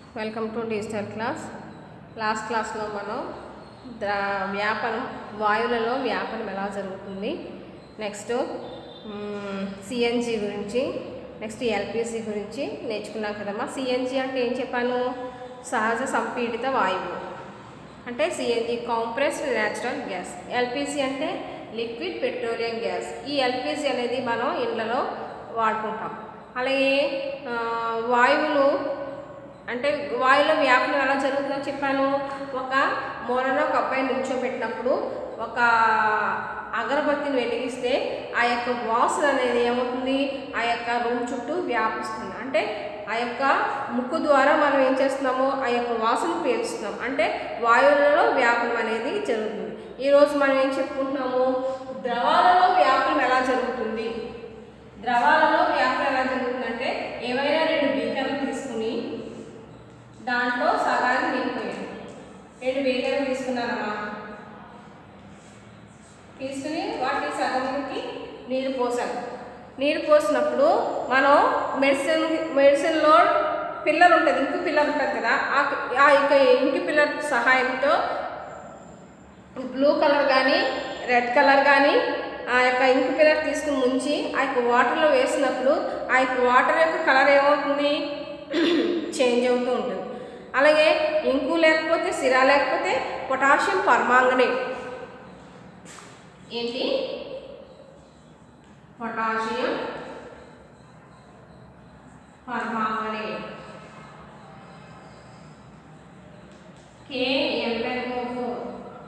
welcome to digital class last క్లాస్లో మనం ద్రా వ్యాపనం వాయువులలో వ్యాపనం ఎలా జరుగుతుంది నెక్స్ట్ సిఎన్జి గురించి నెక్స్ట్ ఎల్పిసి గురించి నేర్చుకున్నాం కదమ్మా సిఎన్జి అంటే ఏం చెప్పాను సహజ సంపీడిత వాయువు అంటే CNG compressed natural gas LPG అంటే లిక్విడ్ పెట్రోలియం గ్యాస్ ఈ ఎల్పిసి అనేది మనం ఇళ్ళలో వాడుకుంటాం అలాగే ఆ, వాయువులు అంటే వాయువులో వ్యాపనం ఎలా జరుగుతుందో చెప్పాను ఒక మూలన ఒక అబ్బాయి నిల్చోబెట్టినప్పుడు ఒక అగరబత్తిని వెలిగిస్తే ఆ యొక్క వాసన అనేది ఏమవుతుంది ఆ యొక్క రూమ్ చుట్టూ వ్యాపిస్తుంది అంటే ఆ యొక్క ముక్కు ద్వారా మనం ఏం చేస్తున్నాము ఆ యొక్క వాసన పీల్చుతున్నాం అంటే వాయువులలో వ్యాపనం అనేది జరుగుతుంది ఈరోజు మనం ఏం చెప్పుకుంటున్నాము ద్రవాలలో వ్యాపనం ఎలా జరుగుతుంది ద్రవాలలో వ్యాపనం ఎలా జరుగుతుందంటే ఏవైనా రెండు బీకర్లు తీసుకుని దాంట్లో సగానికి నిండిపోయాను రెండు బీకర్లు తీసుకున్నానమ్మా తీసుకుని వాటి సగంకి నీరు పోసాను నీరు పోసినప్పుడు మనం మెడిసిన్ మెడిసిన్లో పిల్లర్ ఉంటుంది ఇంకు పిల్లర్ ఉంటుంది కదా ఆ ఆ యొక్క ఇంకు పిల్లర్ సహాయంతో బ్లూ కలర్ కానీ రెడ్ కలర్ కానీ ఆ యొక్క ఇంకు పిల్లర్ తీసుకుని ముంచి ఆ యొక్క వాటర్లో వేసినప్పుడు ఆ యొక్క వాటర్ యొక్క కలర్ ఏమవుతుంది చేంజ్ అవుతూ ఉంటుంది అలాగే ఇంకు లేకపోతే సిరా లేకపోతే పొటాషియం పర్మాంగనేట్ ఏంటి పొటాషియం పర్మాంగనేట్ కేఎంఎన్ఓ ఫోర్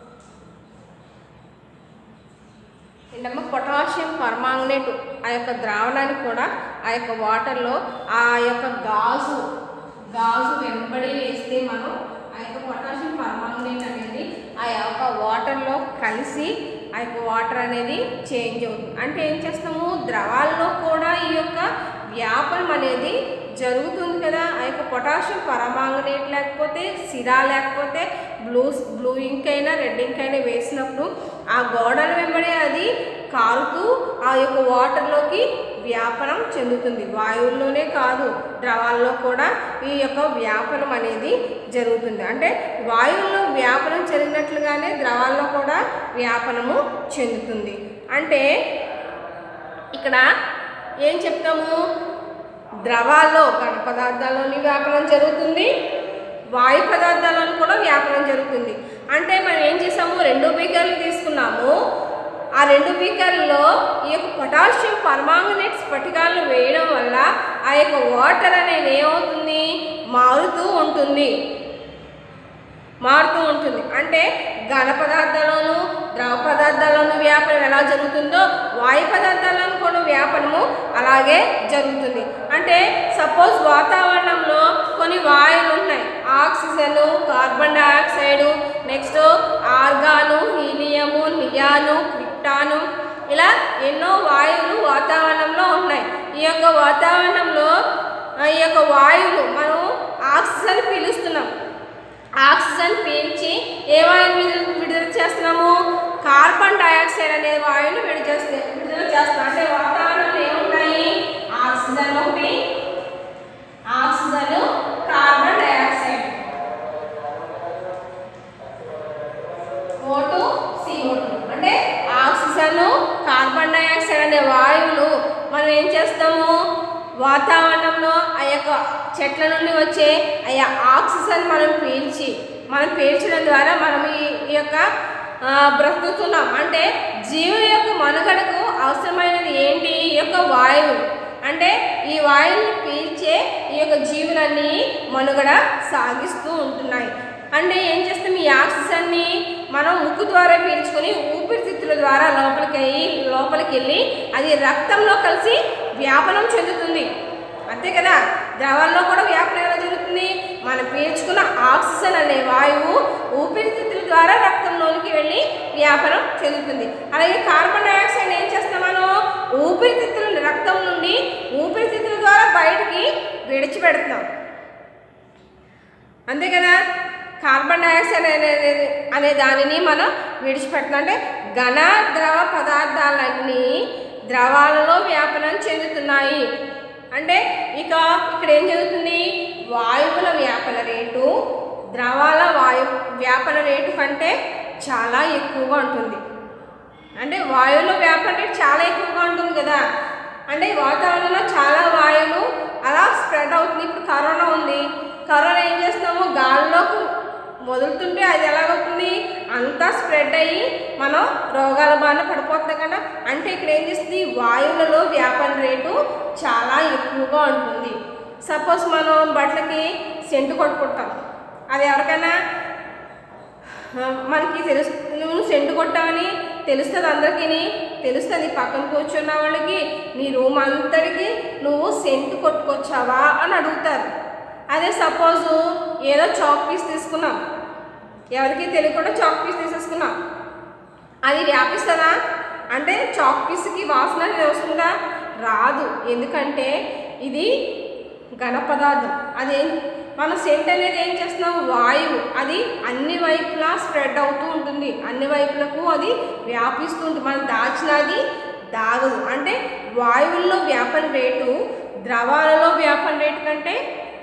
ఏంటమ్మా పొటాషియం పర్మాంగనేట్ ఆ యొక్క ద్రావణాన్ని కూడా ఆ యొక్క వాటర్లో ఆ యొక్క గాజు గాజు వెంబడి వేస్తే మనం ఆ యొక్క పొటాషియం పర్మాంగనేట్ అనేది ఆ యొక్క వాటర్లో కలిసి ఆ యొక్క వాటర్ అనేది చేంజ్ అవుతుంది అంటే ఏం చేస్తాము ద్రవాల్లో కూడా ఈ యొక్క వ్యాపనం అనేది జరుగుతుంది కదా ఆ యొక్క పొటాషియం పరమాంగనేట్ లేకపోతే సిరా లేకపోతే బ్లూ బ్లూ ఇంక్ అయినా రెడ్ ఇంక్ అయినా వేసినప్పుడు ఆ గోడల వెంబడి అది కారుతూ ఆ యొక్క వాటర్లోకి వ్యాపనం చెందుతుంది వాయువుల్లోనే కాదు ద్రవాల్లో కూడా ఈ యొక్క వ్యాపనం అనేది జరుగుతుంది అంటే వాయువుల్లో వ్యాపనం చెందినట్లుగానే ద్రవాల్లో కూడా వ్యాపనము చెందుతుంది అంటే ఇక్కడ ఏం చెప్తాము ద్రవాల్లో ఘన పదార్థాల్లోని వ్యాపనం జరుగుతుంది వాయు పదార్థాలను కూడా వ్యాపనం జరుగుతుంది అంటే మనం ఏం చేసాము రెండు బీకర్లు తీసుకున్నాము ఆ రెండు బీకర్లలో ఈ యొక్క పొటాషియం పర్మాంగనేట్ స్ఫటికాలను వేయడం వల్ల ఆ యొక్క వాటర్ అనేది ఏమవుతుంది మారుతూ ఉంటుంది మారుతూ ఉంటుంది అంటే ఘన పదార్థాల్లోనూ ద్రవ పదార్థాల్లోనూ వ్యాపనం ఎలా జరుగుతుందో వాయు పదార్థాలను కూడా వ్యాపనము అలాగే జరుగుతుంది అంటే సపోజ్ వాతావరణంలో కొన్ని వాయువులు ఉన్నాయి oxygen carbon dioxide next argon helium neon krypton ఇలా ఎన్నో వాయువులు వాతావరణంలో ఉన్నాయి ఈ యొక్క వాతావరణంలో ఆ, ఈ యొక్క వాయువులు మనం ఆక్సిజన్ పీలుస్తున్నాం ఆక్సిజన్ పీల్చి ఏ వాయువుని విడుదల విడుదల చేస్తున్నాము కార్బన్ డైఆక్సైడ్ అనే వాయువుని విడుదల చేస్తే విడుదల చేస్తాం అంటే వాతావరణంలో ఏమున్నాయి ఆక్సిజన్ ఒకటి oxygen carbon dioxide O two C O two అంటే ఆక్సిజన్ కార్బన్ డైఆక్సైడ్ అనే వాయువులు మనం ఏం చేస్తాము వాతావరణంలో ఆ యొక్క చెట్ల నుండి వచ్చే ఆ యొక్క ఆక్సిజన్ మనం పీల్చి మనం పీల్చడం ద్వారా మనం ఈ ఈ యొక్క ఆ, బ్రతుకుతున్నాం అంటే జీవుల యొక్క మనుగడకు అవసరమైనది ఏంటి ఈ యొక్క వాయువు అంటే ఈ వాయువుని పీల్చే ఈ యొక్క జీవులన్నీ మనుగడ సాగిస్తూ ఉంటున్నాయి అంటే ఏం చేస్తాం ఈ ఆక్సిజన్ని మనం ముక్కు ద్వారా పీల్చుకొని ఊపిరితిత్తుల ద్వారా లోపలికి అయ్యి లోపలికి వెళ్ళి అది రక్తంలో కలిసి వ్యాపనం చెందుతుంది అంతే కదా ద్రవాల్లో కూడా వ్యాపనం ఎలా జరుగుతుంది మనం పీల్చుకున్న ఆక్సిజన్ అనే వాయువు ఊపిరితిత్తుల ద్వారా రక్తంలోనికి వెళ్ళి వ్యాపనం చెందుతుంది అలాగే కార్బన్ డైఆక్సైడ్ ఏం చేస్తాం మనం ఊపిరితిత్తుల రక్తం నుండి ఊపిరితిత్తుల ద్వారా బయటికి విడిచిపెడుతున్నాం అంతే కదా కార్బన్ డైఆక్సైడ్ అనేది అనే దానిని మనం విడిచిపెడుతున్నాం అంటే ఘన ద్రవ పదార్థాలన్నీ ద్రవాలలో వ్యాపనం చెందుతున్నాయి అంటే ఇక ఇక్కడ ఏం జరుగుతుంది వాయువుల వ్యాపన రేటు ద్రవాల వాయు వ్యాపన రేటు కంటే చాలా ఎక్కువగా ఉంటుంది అంటే వాయువుల వ్యాపన రేటు చాలా ఎక్కువగా ఉంటుంది కదా అంటే వాతావరణంలో చాలా వాయువులు అలా స్ప్రెడ్ అవుతుంది ఇప్పుడు కరోనా ఉంది కరోనా ఏం చేస్తాము గాలిలోకి వదులుతుంటే అది ఎలాగవుతుంది అంతా స్ప్రెడ్ అయ్యి మనం రోగాల బారిన పడిపోతుంది కదా అంటే ఇక్కడ ఏం చేస్తుంది వాయువులలో వ్యాపన రేటు చాలా ఎక్కువగా ఉంటుంది సపోజ్ మనం బట్టలకి సెంటు కొట్టుకుంటాం అది ఎవరికైనా ఆ, మనకి తెలుసు నువ్వు సెంటు కొట్టావని తెలుస్తుంది అందరికీ తెలుస్తుంది పక్కన కూర్చున్న వాళ్ళకి నీ రూమ్ అంతటికి నువ్వు సెంటు కొట్టుకొచ్చావా అని అడుగుతారు అదే సపోజు ఏదో చాక్ పీస్ తీసుకున్నాం ఎవరికి తెలియకుండా చాక్ పీస్ తీసేసుకున్నాం అది వ్యాపిస్తుందా అంటే చాక్ పీస్కి వాసన అనేది వస్తుందా రాదు ఎందుకంటే ఇది ఘన పదార్థం అది మన సెంట్ అనేది ఏం చేస్తున్నాం వాయువు అది అన్ని వైపులా స్ప్రెడ్ అవుతూ ఉంటుంది అన్ని వైపులకు అది వ్యాపిస్తూ ఉంటుంది మనం దాచినది దాగదు అంటే వాయువుల్లో వ్యాపన రేటు ద్రవాలలో వ్యాపన రేటు కంటే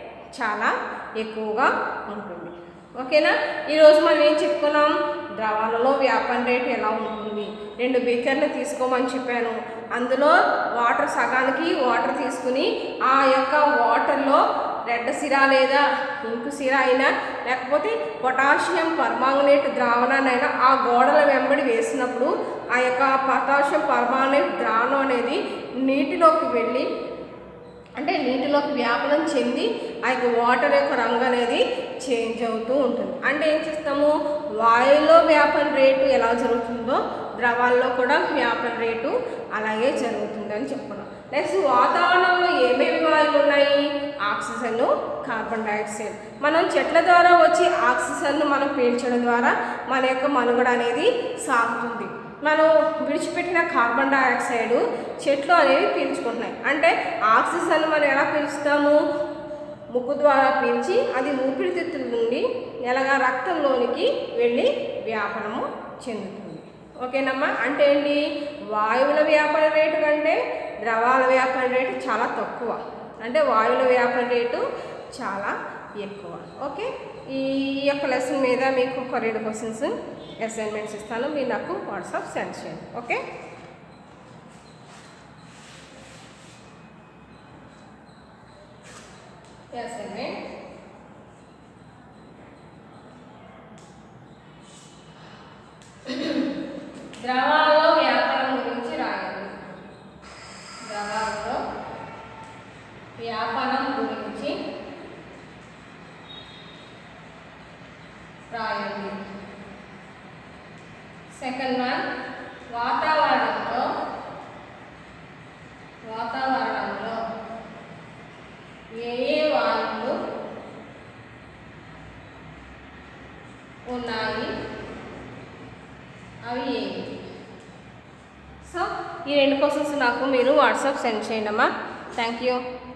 చాలా ఎక్కువగా ఉంటుంది ఓకేనా ఈరోజు మనం ఏం చెప్పుకున్నాం ద్రవాలలో వ్యాపన రేటు ఎలా ఉంటుంది రెండు బీకర్లు తీసుకోమని చెప్పాను అందులో వాటర్ సగానికి వాటర్ తీసుకుని ఆ యొక్క వాటర్లో రెడ్ సిరా లేదా ఇంకు సిరా అయినా లేకపోతే పొటాషియం పర్మాంగనేట్ ద్రావణాన్నైనా ఆ గోడల వెంబడి వేసినప్పుడు ఆ యొక్క పొటాషియం పర్మాంగనేట్ ద్రావణం అనేది నీటిలోకి వెళ్ళి అంటే నీటిలోకి వ్యాపనం చెంది ఆ యొక్క వాటర్ యొక్క రంగు అనేది చేంజ్ అవుతూ ఉంటుంది అంటే ఏం చేస్తాము వాయువులో వ్యాపన రేటు ఎలా జరుగుతుందో ద్రవాల్లో కూడా వ్యాపన రేటు అలాగే జరుగుతుంది అని చెప్పుకున్నాం నెక్స్ట్ వాతావరణంలో ఏమేమి వాయువులు ఉన్నాయి ఆక్సిజన్ కార్బన్ డైఆక్సైడ్ మనం చెట్ల ద్వారా వచ్చి ఆక్సిజన్ను మనం పీల్చడం ద్వారా మన యొక్క మనుగడ అనేది సాగుతుంది మనం విడిచిపెట్టిన కార్బన్ డైఆక్సైడ్ చెట్లు అనేవి పీల్చుకుంటున్నాయి అంటే ఆక్సిజన్ మనం ఎలా పీల్చుతాము ముక్కు ద్వారా పీల్చి అది ఊపిరితిత్తుల నుండి ఎలాగా రక్తంలోనికి వెళ్ళి వ్యాపనము చెందుతుంది ఓకేనమ్మా అంటే ఏంటి వాయువుల వ్యాపన రేటు కంటే ద్రవాల వ్యాపన రేటు చాలా తక్కువ అంటే వాయువుల వ్యాపన రేటు చాలా ఎక్కువ ఓకే ఈ యొక్క లెసన్ మీద మీకు ఒక రెండు క్వశ్చన్స్ అసైన్మెంట్స్ ఇస్తాను మీరు నాకు వాట్సాప్ సెండ్ చేయండి ఓకే అసైన్మెంట్ ద్రవాలలో వ్యాపారం గురించి రాయండి ద్రవాలలో వ్యాపారం గురించి రాయండి సెకండ్ వన్ వాతావరణంలో వాతావరణంలో ఏ ఏ వాయువులు ఉన్నాయి అవి ఏవి సో ఈ రెండు క్వశ్చన్స్ నాకు మీరు వాట్సాప్ సెండ్ చేయండి అమ్మా థ్యాంక్ యూ